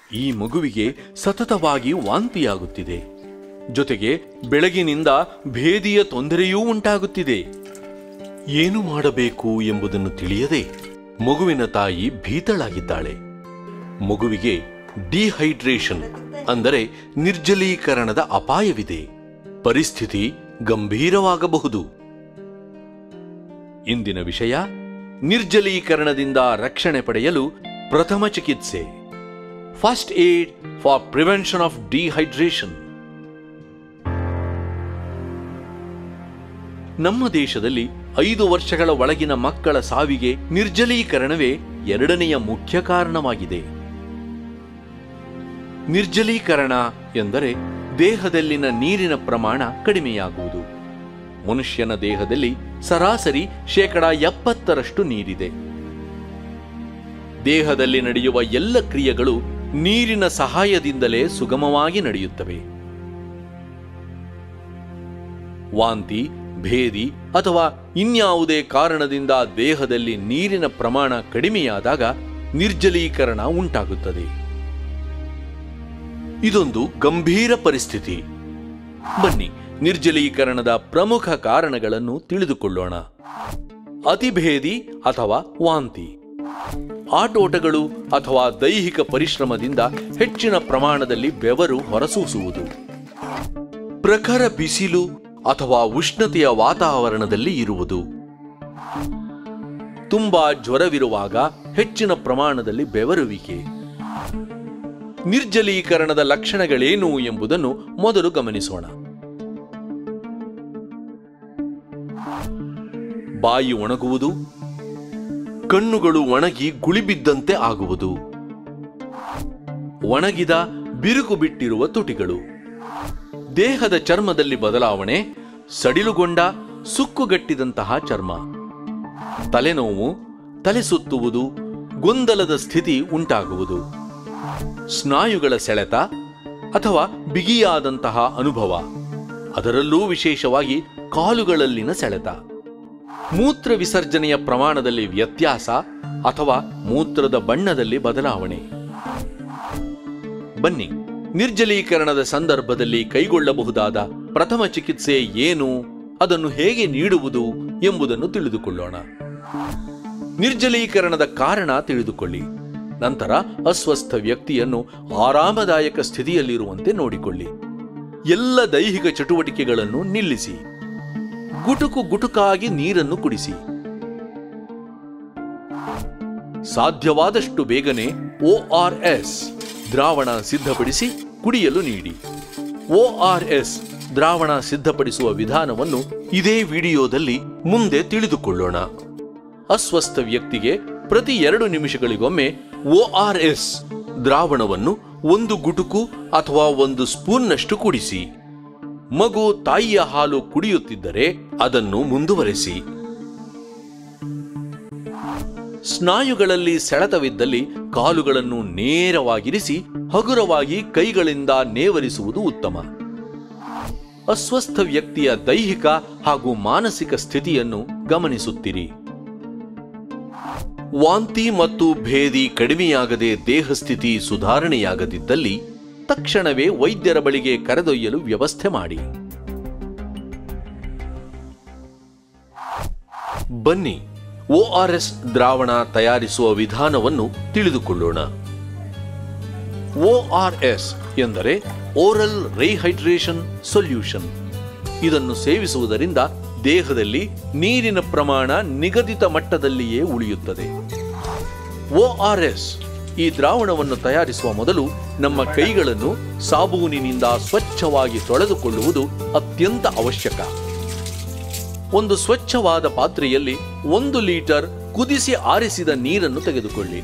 ಈ ಮಗುವಿಗೆ ಸತತವಾಗಿ ವಾಂತಿಯಾಗುತ್ತಿದೆ ಜೊತೆಗೆ ಬೆಳಗಿನಿಂದ ಭೇದಿಯ ತೊಂದರೆಯೂ ಉಂಟಾಗುತ್ತಿದೆ ಏನು ಮಾಡಬೇಕು ಎಂಬುದನ್ನು ತಿಳಿಯದೆ ಮಗುವಿನ ತಾಯಿ ಭೀತಳಾಗಿದ್ದಾಳೆ ಮಗುವಿಗೆ ಡಿಹೈಡ್ರೇಷನ್ ಅಂದರೆ ನಿರ್ಜಲೀಕರಣದ ಅಪಾಯವಿದೆ ಪರಿಸ್ಥಿತಿ ಗಂಭೀರವಾಗಬಹುದು ಇಂದಿನ ವಿಷಯ ನಿರ್ಜಲೀಕರಣದಿಂದ ರಕ್ಷಣೆ ಪಡೆಯಲು ಪ್ರಥಮ ಚಿಕಿತ್ಸೆ first aid for prevention of dehydration ನಮ್ಮ ದೇಶದಲ್ಲಿ ಐದು ವರ್ಷಗಳ ಒಳಗಿನ ಮಕ್ಕಳ ಸಾವಿಗೆ ನಿರ್ಜಲೀಕರಣವೇ ಎರಡನೆಯ ಮುಖ್ಯ ಕಾರಣವಾಗಿದೆ ನಿರ್ಜಲೀಕರಣ ಎಂದರೆ ದೇಹದಲ್ಲಿನ ನೀರಿನ ಪ್ರಮಾಣ ಕಡಿಮೆಯಾಗುವುದು ಮನುಷ್ಯನ ದೇಹದಲ್ಲಿ ಸರಾಸರಿ ಶೇಕಡ ಎಪ್ಪತ್ತರಷ್ಟು ನೀರಿದೆ ದೇಹದಲ್ಲಿ ನಡೆಯುವ ಎಲ್ಲ ಕ್ರಿಯೆಗಳು ನೀರಿನ ಸಹಾಯದಿಂದಲೇ ಸುಗಮವಾಗಿ ನಡೆಯುತ್ತವೆ ವಾಂತಿ ಭೇದಿ ಅಥವಾ ಇನ್ಯಾವುದೇ ಕಾರಣದಿಂದ ದೇಹದಲ್ಲಿ ನೀರಿನ ಪ್ರಮಾಣ ಕಡಿಮೆಯಾದಾಗ ನಿರ್ಜಲೀಕರಣ ಉಂಟಾಗುತ್ತದೆ ಇದೊಂದು ಗಂಭೀರ ಪರಿಸ್ಥಿತಿ ಬನ್ನಿ ನಿರ್ಜಲೀಕರಣದ ಪ್ರಮುಖ ಕಾರಣಗಳನ್ನು ತಿಳಿದುಕೊಳ್ಳೋಣ ಅತಿಭೇದಿ ಅಥವಾ ವಾಂತಿ ಆಟೋಟಗಳು ಅಥವಾ ದೈಹಿಕ ಪರಿಶ್ರಮದಿಂದ ಹೆಚ್ಚಿನ ಪ್ರಮಾಣದಲ್ಲಿ ಬೆವರು ಹೊರಸೂಸುವುದು ಪ್ರಖರ ಬಿಸಿಲು ಅಥವಾ ಉಷ್ಣತೆಯ ವಾತಾವರಣದಲ್ಲಿ ಇರುವುದು ತುಂಬಾ ಜ್ವರವಿರುವಾಗ ಹೆಚ್ಚಿನ ಪ್ರಮಾಣದಲ್ಲಿ ಬೆವರುವಿಕೆ ನಿರ್ಜಲೀಕರಣದ ಲಕ್ಷಣಗಳೇನು ಎಂಬುದನ್ನು ಮೊದಲು ಗಮನಿಸೋಣ ಬಾಯಿ ಒಣಗುವುದು ಕಣ್ಣುಗಳು ಒಣಗಿ ಗುಳಿಬಿದ್ದಂತೆ ಆಗುವುದು ಒಣಗಿದ ಬಿರುಕು ಬಿಟ್ಟಿರುವ ತುಟಿಗಳು ದೇಹದ ಚರ್ಮದಲ್ಲಿ ಬದಲಾವಣೆ ಸಡಿಲುಗೊಂಡ ಸುಕ್ಕುಗಟ್ಟಿದಂತಹ ಚರ್ಮ ತಲೆನೋವು ತಲೆ ಸುತ್ತುವುದು ಗೊಂದಲದ ಸ್ಥಿತಿ ಉಂಟಾಗುವುದು ಸ್ನಾಯುಗಳ ಸೆಳೆತ ಅಥವಾ ಬಿಗಿಯಾದಂತಹ ಅನುಭವ ಅದರಲ್ಲೂ ವಿಶೇಷವಾಗಿ ಕಾಲುಗಳಲ್ಲಿನ ಸೆಳೆತ ಮೂತ್ರ ವಿಸರ್ಜನೆಯ ಪ್ರಮಾಣದಲ್ಲಿ ವ್ಯತ್ಯಾಸ ಅಥವಾ ಮೂತ್ರದ ಬಣ್ಣದಲ್ಲಿ ಬದಲಾವಣೆ ಬನ್ನಿ ನಿರ್ಜಲೀಕರಣದ ಸಂದರ್ಭದಲ್ಲಿ ಕೈಗೊಳ್ಳಬಹುದಾದ ಪ್ರಥಮ ಚಿಕಿತ್ಸೆ ಏನು ಅದನ್ನು ಹೇಗೆ ನೀಡುವುದು ಎಂಬುದನ್ನು ತಿಳಿದುಕೊಳ್ಳೋಣ ನಿರ್ಜಲೀಕರಣದ ಕಾರಣ ತಿಳಿದುಕೊಳ್ಳಿ ನಂತರ ಅಸ್ವಸ್ಥ ವ್ಯಕ್ತಿಯನ್ನು ಆರಾಮದಾಯಕ ಸ್ಥಿತಿಯಲ್ಲಿರುವಂತೆ ನೋಡಿಕೊಳ್ಳಿ ಎಲ್ಲ ದೈಹಿಕ ಚಟುವಟಿಕೆಗಳನ್ನು ನಿಲ್ಲಿಸಿ ಗುಟುಕು ಗುಟುಕಾಗಿ ನೀರನ್ನು ಕುಡಿಸಿ ಸಾಧ್ಯವಾದಷ್ಟು ಬೇಗನೆ ಎಸ್ ದ್ರಾವಣ ಸಿದ್ಧಪಡಿಸಿ ಕುಡಿಯಲು ನೀಡಿ ಎಸ್ ದ್ರಾವಣ ಸಿದ್ಧಪಡಿಸುವ ವಿಧಾನವನ್ನು ಇದೇ ವಿಡಿಯೋದಲ್ಲಿ ಮುಂದೆ ತಿಳಿದುಕೊಳ್ಳೋಣ ಅಸ್ವಸ್ಥ ವ್ಯಕ್ತಿಗೆ ಪ್ರತಿ ಎರಡು ನಿಮಿಷಗಳಿಗೊಮ್ಮೆ ಎಸ್ ದ್ರಾವಣವನ್ನು ಒಂದು ಗುಟುಕು ಅಥವಾ ಒಂದು ಸ್ಪೂನ್ನಷ್ಟು ಕುಡಿಸಿ ಮಗು ತಾಯಿಯ ಹಾಲು ಕುಡಿಯುತ್ತಿದ್ದರೆ ಅದನ್ನು ಮುಂದುವರೆಸಿ ಸ್ನಾಯುಗಳಲ್ಲಿ ಸೆಳೆತವಿದ್ದಲ್ಲಿ ಕಾಲುಗಳನ್ನು ನೇರವಾಗಿರಿಸಿ ಹಗುರವಾಗಿ ಕೈಗಳಿಂದ ನೇವರಿಸುವುದು ಉತ್ತಮ ಅಸ್ವಸ್ಥ ವ್ಯಕ್ತಿಯ ದೈಹಿಕ ಹಾಗೂ ಮಾನಸಿಕ ಸ್ಥಿತಿಯನ್ನು ಗಮನಿಸುತ್ತಿರಿ ವಾಂತಿ ಮತ್ತು ಭೇದಿ ಕಡಿಮೆಯಾಗದೆ ದೇಹಸ್ಥಿತಿ ಸುಧಾರಣೆಯಾಗದಿದ್ದಲ್ಲಿ ತಕ್ಷಣವೇ ವೈದ್ಯರ ಬಳಿಗೆ ಕರೆದೊಯ್ಯಲು ವ್ಯವಸ್ಥೆ ಮಾಡಿ ಬನ್ನಿ ಎಸ್ ದ್ರಾವಣ ತಯಾರಿಸುವ ವಿಧಾನವನ್ನು ತಿಳಿದುಕೊಳ್ಳೋಣ ಎಸ್ ಎಂದರೆ ಓರಲ್ ರಿಹೈಡ್ರೇಷನ್ ಸೊಲ್ಯೂಷನ್ ಇದನ್ನು ಸೇವಿಸುವುದರಿಂದ ದೇಹದಲ್ಲಿ ನೀರಿನ ಪ್ರಮಾಣ ನಿಗದಿತ ಮಟ್ಟದಲ್ಲಿಯೇ ಉಳಿಯುತ್ತದೆ ಎಸ್ ಈ ದ್ರಾವಣವನ್ನು ತಯಾರಿಸುವ ಮೊದಲು ನಮ್ಮ ಕೈಗಳನ್ನು ಸಾಬೂನಿನಿಂದ ಸ್ವಚ್ಛವಾಗಿ ತೊಳೆದುಕೊಳ್ಳುವುದು ಅತ್ಯಂತ ಅವಶ್ಯಕ ಒಂದು ಸ್ವಚ್ಛವಾದ ಪಾತ್ರೆಯಲ್ಲಿ ಒಂದು ಲೀಟರ್ ಕುದಿಸಿ ಆರಿಸಿದ ನೀರನ್ನು ತೆಗೆದುಕೊಳ್ಳಿ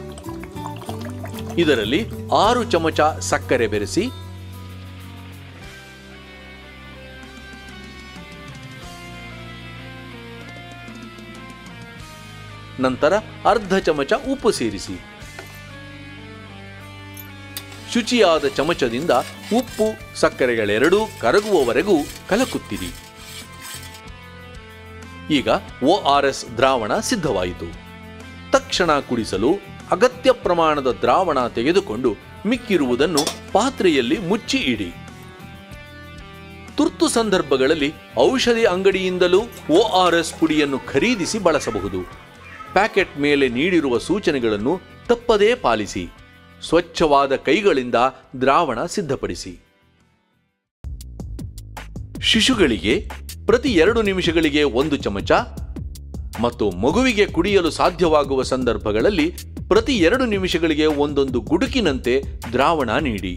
ಇದರಲ್ಲಿ ಆರು ಚಮಚ ಸಕ್ಕರೆ ಬೆರೆಸಿ ನಂತರ ಅರ್ಧ ಚಮಚ ಉಪ್ಪು ಸೇರಿಸಿ ಶುಚಿಯಾದ ಚಮಚದಿಂದ ಉಪ್ಪು ಸಕ್ಕರೆಗಳೆರಡೂ ಕರಗುವವರೆಗೂ ಕಲಕುತ್ತಿರಿ ಈಗ ಎಸ್ ದ್ರಾವಣ ಸಿದ್ಧವಾಯಿತು ತಕ್ಷಣ ಕುಡಿಸಲು ಅಗತ್ಯ ಪ್ರಮಾಣದ ದ್ರಾವಣ ತೆಗೆದುಕೊಂಡು ಮಿಕ್ಕಿರುವುದನ್ನು ಪಾತ್ರೆಯಲ್ಲಿ ಮುಚ್ಚಿ ಇಡಿ ತುರ್ತು ಸಂದರ್ಭಗಳಲ್ಲಿ ಔಷಧಿ ಅಂಗಡಿಯಿಂದಲೂ ಎಸ್ ಪುಡಿಯನ್ನು ಖರೀದಿಸಿ ಬಳಸಬಹುದು ಪ್ಯಾಕೆಟ್ ಮೇಲೆ ನೀಡಿರುವ ಸೂಚನೆಗಳನ್ನು ತಪ್ಪದೇ ಪಾಲಿಸಿ ಸ್ವಚ್ಛವಾದ ಕೈಗಳಿಂದ ದ್ರಾವಣ ಸಿದ್ಧಪಡಿಸಿ ಶಿಶುಗಳಿಗೆ ಪ್ರತಿ ಎರಡು ನಿಮಿಷಗಳಿಗೆ ಒಂದು ಚಮಚ ಮತ್ತು ಮಗುವಿಗೆ ಕುಡಿಯಲು ಸಾಧ್ಯವಾಗುವ ಸಂದರ್ಭಗಳಲ್ಲಿ ಪ್ರತಿ ಎರಡು ನಿಮಿಷಗಳಿಗೆ ಒಂದೊಂದು ಗುಡುಕಿನಂತೆ ದ್ರಾವಣ ನೀಡಿ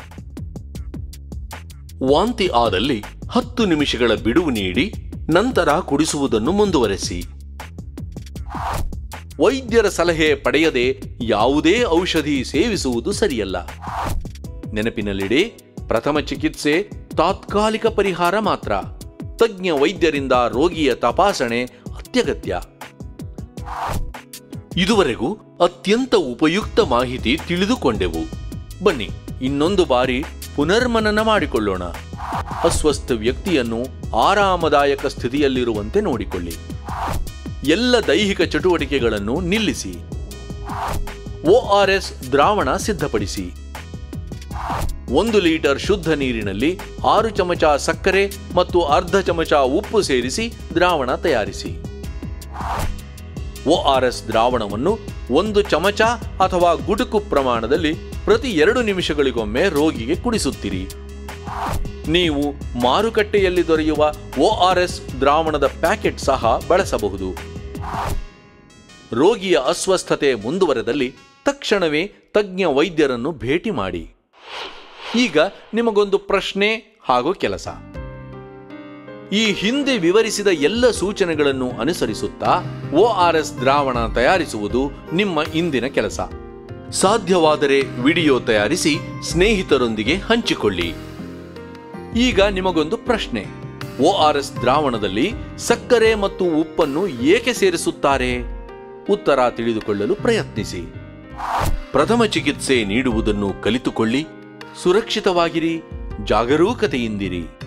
ವಾಂತಿ ಆದಲ್ಲಿ ಹತ್ತು ನಿಮಿಷಗಳ ಬಿಡುವು ನೀಡಿ ನಂತರ ಕುಡಿಸುವುದನ್ನು ಮುಂದುವರೆಸಿ ವೈದ್ಯರ ಸಲಹೆ ಪಡೆಯದೆ ಯಾವುದೇ ಔಷಧಿ ಸೇವಿಸುವುದು ಸರಿಯಲ್ಲ ನೆನಪಿನಲ್ಲಿಡಿ ಪ್ರಥಮ ಚಿಕಿತ್ಸೆ ತಾತ್ಕಾಲಿಕ ಪರಿಹಾರ ಮಾತ್ರ ತಜ್ಞ ವೈದ್ಯರಿಂದ ರೋಗಿಯ ತಪಾಸಣೆ ಅತ್ಯಗತ್ಯ ಇದುವರೆಗೂ ಅತ್ಯಂತ ಉಪಯುಕ್ತ ಮಾಹಿತಿ ತಿಳಿದುಕೊಂಡೆವು ಬನ್ನಿ ಇನ್ನೊಂದು ಬಾರಿ ಪುನರ್ಮನನ ಮಾಡಿಕೊಳ್ಳೋಣ ಅಸ್ವಸ್ಥ ವ್ಯಕ್ತಿಯನ್ನು ಆರಾಮದಾಯಕ ಸ್ಥಿತಿಯಲ್ಲಿರುವಂತೆ ನೋಡಿಕೊಳ್ಳಿ ಎಲ್ಲ ದೈಹಿಕ ಚಟುವಟಿಕೆಗಳನ್ನು ನಿಲ್ಲಿಸಿ ಎಸ್ ದ್ರಾವಣ ಸಿದ್ಧಪಡಿಸಿ ಒಂದು ಲೀಟರ್ ಶುದ್ಧ ನೀರಿನಲ್ಲಿ ಆರು ಚಮಚ ಸಕ್ಕರೆ ಮತ್ತು ಅರ್ಧ ಚಮಚ ಉಪ್ಪು ಸೇರಿಸಿ ದ್ರಾವಣ ತಯಾರಿಸಿ ಎಸ್ ದ್ರಾವಣವನ್ನು ಒಂದು ಚಮಚ ಅಥವಾ ಗುಡುಕು ಪ್ರಮಾಣದಲ್ಲಿ ಪ್ರತಿ ಎರಡು ನಿಮಿಷಗಳಿಗೊಮ್ಮೆ ರೋಗಿಗೆ ಕುಡಿಸುತ್ತಿರಿ ನೀವು ಮಾರುಕಟ್ಟೆಯಲ್ಲಿ ದೊರೆಯುವ ಎಸ್ ದ್ರಾವಣದ ಪ್ಯಾಕೆಟ್ ಸಹ ಬಳಸಬಹುದು ರೋಗಿಯ ಅಸ್ವಸ್ಥತೆ ಮುಂದುವರೆದಲ್ಲಿ ತಕ್ಷಣವೇ ತಜ್ಞ ವೈದ್ಯರನ್ನು ಭೇಟಿ ಮಾಡಿ ಈಗ ನಿಮಗೊಂದು ಪ್ರಶ್ನೆ ಹಾಗೂ ಕೆಲಸ ಈ ಹಿಂದೆ ವಿವರಿಸಿದ ಎಲ್ಲ ಸೂಚನೆಗಳನ್ನು ಅನುಸರಿಸುತ್ತಾ ಎಸ್ ದ್ರಾವಣ ತಯಾರಿಸುವುದು ನಿಮ್ಮ ಇಂದಿನ ಕೆಲಸ ಸಾಧ್ಯವಾದರೆ ವಿಡಿಯೋ ತಯಾರಿಸಿ ಸ್ನೇಹಿತರೊಂದಿಗೆ ಹಂಚಿಕೊಳ್ಳಿ ಈಗ ನಿಮಗೊಂದು ಪ್ರಶ್ನೆ ಎಸ್ ದ್ರಾವಣದಲ್ಲಿ ಸಕ್ಕರೆ ಮತ್ತು ಉಪ್ಪನ್ನು ಏಕೆ ಸೇರಿಸುತ್ತಾರೆ ಉತ್ತರ ತಿಳಿದುಕೊಳ್ಳಲು ಪ್ರಯತ್ನಿಸಿ ಪ್ರಥಮ ಚಿಕಿತ್ಸೆ ನೀಡುವುದನ್ನು ಕಲಿತುಕೊಳ್ಳಿ ಸುರಕ್ಷಿತವಾಗಿರಿ ಜಾಗರೂಕತೆಯಿಂದಿರಿ